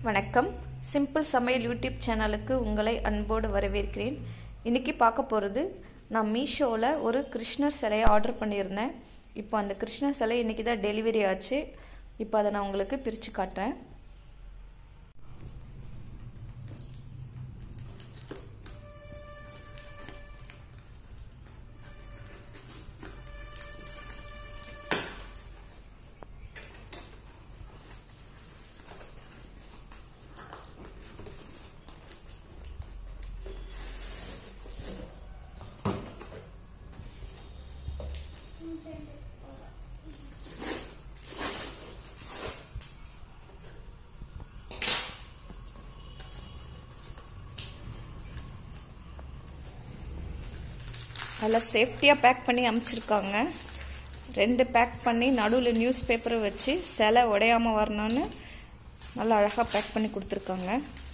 வணக்கம் சிம்பிள் சமையல் யூடியூப் சேனலுக்கு உங்களை அன்போடு வரவேற்கிறேன் இன்றைக்கி பார்க்க போகிறது நான் மீஷோவில் ஒரு கிருஷ்ணர் சிலையை ஆர்டர் பண்ணியிருந்தேன் இப்போ அந்த கிருஷ்ணர் சிலை இன்றைக்கி தான் டெலிவரி ஆச்சு இப்போ அதை நான் உங்களுக்கு பிரித்து காட்டுறேன் நல்லா சேஃப்டியாக பேக் பண்ணி அமுச்சிருக்காங்க ரெண்டு பேக் பண்ணி நடுவில் நியூஸ் பேப்பரை வச்சு சிலை உடையாமல் வரணும்னு நல்லா அழகாக பேக் பண்ணி கொடுத்துருக்காங்க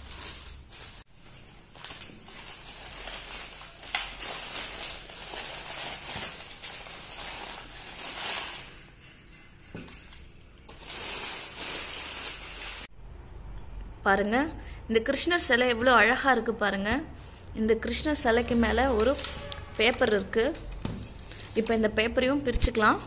பாருங்க இந்த கிருஷ்ணர் சிலை எவ்வளோ அழகாக இருக்கு பாருங்க இந்த கிருஷ்ணர் சிலைக்கு மேலே ஒரு பேப்பர் இருக்கு இப்போ இந்த பேப்பரையும் பிரிச்சுக்கலாம்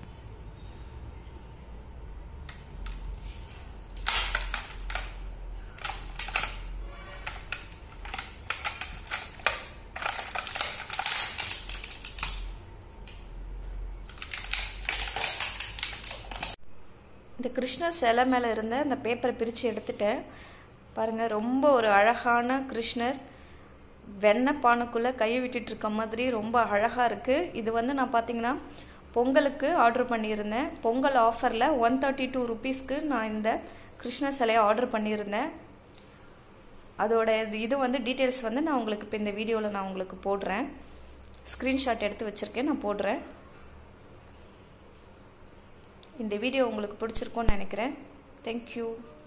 இந்த கிருஷ்ணர் சிலை மேலே இருந்த அந்த பேப்பரை பிரித்து எடுத்துட்டேன் பாருங்கள் ரொம்ப ஒரு அழகான கிருஷ்ணர் வெண்ணெய் பானுக்குள்ளே கையை விட்டுட்டு இருக்க மாதிரி ரொம்ப அழகாக இருக்குது இது வந்து நான் பார்த்தீங்கன்னா பொங்கலுக்கு ஆர்டர் பண்ணியிருந்தேன் பொங்கல் ஆஃபரில் ஒன் தேர்ட்டி டூ ருபீஸ்க்கு நான் இந்த கிருஷ்ண சிலையை ஆர்டர் பண்ணியிருந்தேன் அதோட இது வந்து டீட்டெயில்ஸ் வந்து நான் உங்களுக்கு இப்போ இந்த வீடியோவில் நான் உங்களுக்கு போடுறேன் ஸ்க்ரீன்ஷாட் எடுத்து வச்சுருக்கேன் நான் போடுறேன் இந்த வீடியோ உங்களுக்கு பிடிச்சிருக்கோன்னு நினைக்கிறேன் தேங்க்யூ